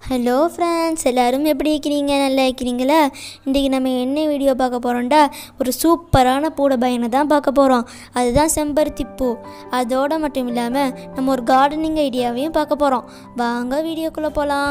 hello friends எல்லாரும் எப்படி இருக்கிறீங்க நல்லா இருக்கிறீங்களா இன்றைக்கி நம்ம என்ன வீடியோ பார்க்க போகிறோம்டா ஒரு சூப்பரான பூட பயனை தான் பார்க்க போகிறோம் அதுதான் செம்பருத்தி பூ அதோடு மட்டும் இல்லாமல் நம்ம ஒரு கார்டனிங் ஐடியாவையும் பார்க்க போகிறோம் வாங்க வீடியோக்குள்ளே போகலாம்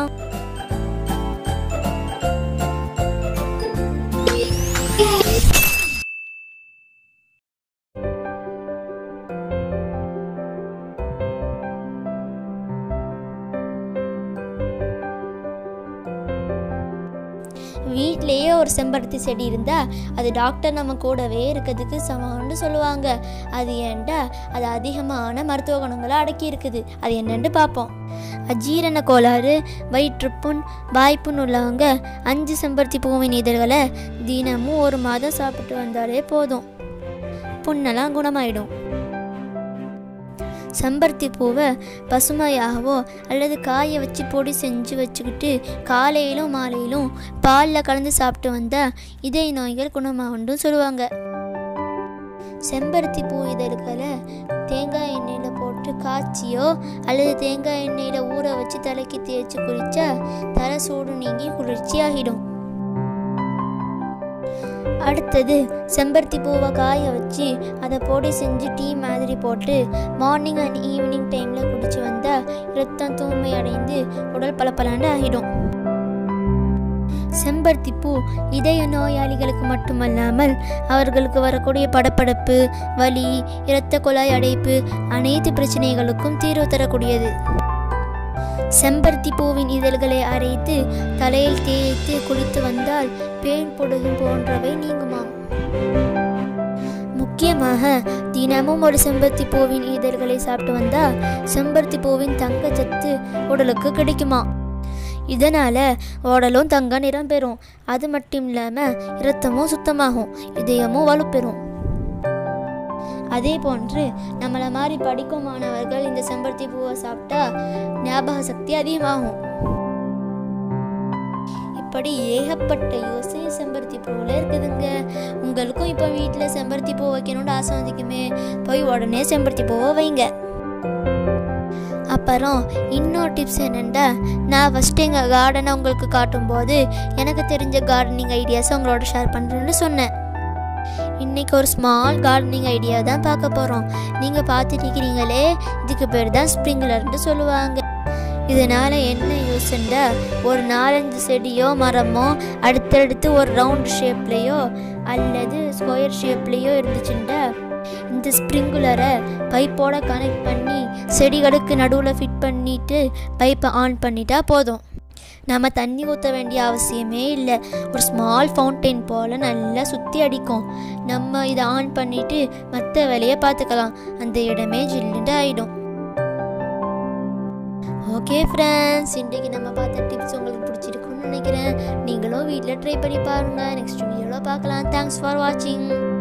வீட்லேயே ஒரு செம்பருத்தி செடி இருந்தால் அது டாக்டர் நம்ம கூடவே இருக்கிறதுக்கு சமம்னு சொல்லுவாங்க அது ஏன்டா அது அதிகமான மருத்துவ குணங்களை அடக்கி இருக்குது அது என்னன்னு பார்ப்போம் அஜீரண கோளாறு வயிற்றுப்புண் வாய்ப்புண் உள்ளவங்க அஞ்சு செம்பருத்தி பூவின் இதழ்களை தினமும் ஒரு மாதம் சாப்பிட்டு வந்தாலே போதும் புண்ணெல்லாம் குணமாயிடும் செம்பருத்தி பூவை பசுமையாகவோ அல்லது காய வச்சு பொடி செஞ்சு வச்சுக்கிட்டு காலையிலும் மாலையிலும் பாலில் கலந்து சாப்பிட்டு வந்தால் இதய நோய்கள் குணமாகும்னு சொல்லுவாங்க செம்பருத்தி பூ இதழ்களை தேங்காய் எண்ணெயில் போட்டு காய்ச்சியோ அல்லது தேங்காய் எண்ணெயில் ஊற வச்சு தலைக்கு தேய்ச்சி குளிச்சா தலை சூடு நீங்கி குளிர்ச்சி ஆகிடும் அடுத்தது செம்பருத்தி பூவை காய வச்சு அதை பொடி செஞ்சு டீ மாதிரி போட்டு மார்னிங் அண்ட் ஈவினிங் டைமில் குடிச்சு வந்தால் இரத்தம் தூய்மை அடைந்து உடல் பளபளன்னு ஆகிடும் செம்பருத்தி பூ இதய நோயாளிகளுக்கு மட்டுமல்லாமல் அவர்களுக்கு வரக்கூடிய படப்படப்பு வலி இரத்த குழாய் அடைப்பு அனைத்து பிரச்சனைகளுக்கும் தீர்வு தரக்கூடியது செம்பருத்தி பூவின் இதழ்களை அரைத்து தலையில் தேய்த்து குளித்து வந்தால் பேன் பொடுகு போன்றவை நீங்குமாம் முக்கியமாக தினமும் ஒரு செம்பருத்தி பூவின் இதழ்களை சாப்பிட்டு வந்தா செம்பருத்தி பூவின் தங்கச்சத்து உடலுக்கு கிடைக்குமா இதனால உடலும் தங்க நிறம் பெறும் அது மட்டும் இல்லாமல் இரத்தமும் சுத்தமாகும் இதயமும் வலுப்பெறும் அதே போன்று நம்மளை மாதிரி படிக்கும் மாணவர்கள் இந்த செம்பருத்தி பூவை சாப்பிட்டா ஞாபக சக்தி அதிகமாகும் இப்படி ஏகப்பட்ட யோசனை செம்பருத்தி பூவில் இருக்குதுங்க உங்களுக்கும் இப்போ வீட்டில் செம்பருத்தி பூ வைக்கணும்னு ஆசை வந்துக்குமே போய் உடனே செம்பருத்தி பூவை வைங்க அப்புறம் இன்னொரு டிப்ஸ் என்னென்னா நான் ஃபஸ்ட்டு எங்கள் கார்டனை உங்களுக்கு காட்டும்போது எனக்கு தெரிஞ்ச கார்டனிங் ஐடியாஸை உங்களோட ஷேர் பண்ணுறேன்னு சொன்னேன் இன்னைக்கு ஒரு ஸ்மால் கார்டனிங் ஐடியா தான் பார்க்க போகிறோம் நீங்கள் பார்த்துட்டு இருக்கிறீங்களே இதுக்கு பேர் தான் ஸ்ப்ரிங்லர்னு சொல்லுவாங்க இதனால் என்ன யூஸ்ண்டா ஒரு நாலஞ்சு செடியோ மரமோ அடுத்தடுத்து ஒரு ரவுண்ட் ஷேப்லேயோ அல்லது ஸ்கொயர் ஷேப்லேயோ இருந்துச்சுண்டா இந்த ஸ்ப்ரிங்குலரை பைப்போட கனெக்ட் பண்ணி செடிகளுக்கு நடுவில் ஃபிட் பண்ணிவிட்டு பைப்பை ஆன் பண்ணிட்டா போதும் நம்ம தண்ணி ஊற்ற வேண்டிய அவசியமே இல்லை ஒரு ஸ்மால் ஃபவுண்டைன் போல் நல்லா சுற்றி அடிக்கும் நம்ம இதை ஆன் பண்ணிவிட்டு மற்ற வேலையை பார்த்துக்கலாம் அந்த இடமே ஜில்லுண்டு ஆகிடும் ஓகே ஃப்ரெண்ட்ஸ் இன்றைக்கி நம்ம பார்த்த டிப்ஸ் உங்களுக்கு பிடிச்சிருக்குன்னு நினைக்கிறேன் நீங்களும் வீட்டில் ட்ரை பண்ணி பாருங்கள் நெக்ஸ்ட் வீடியோவில் பார்க்கலாம் தேங்க்ஸ் ஃபார் வாட்சிங்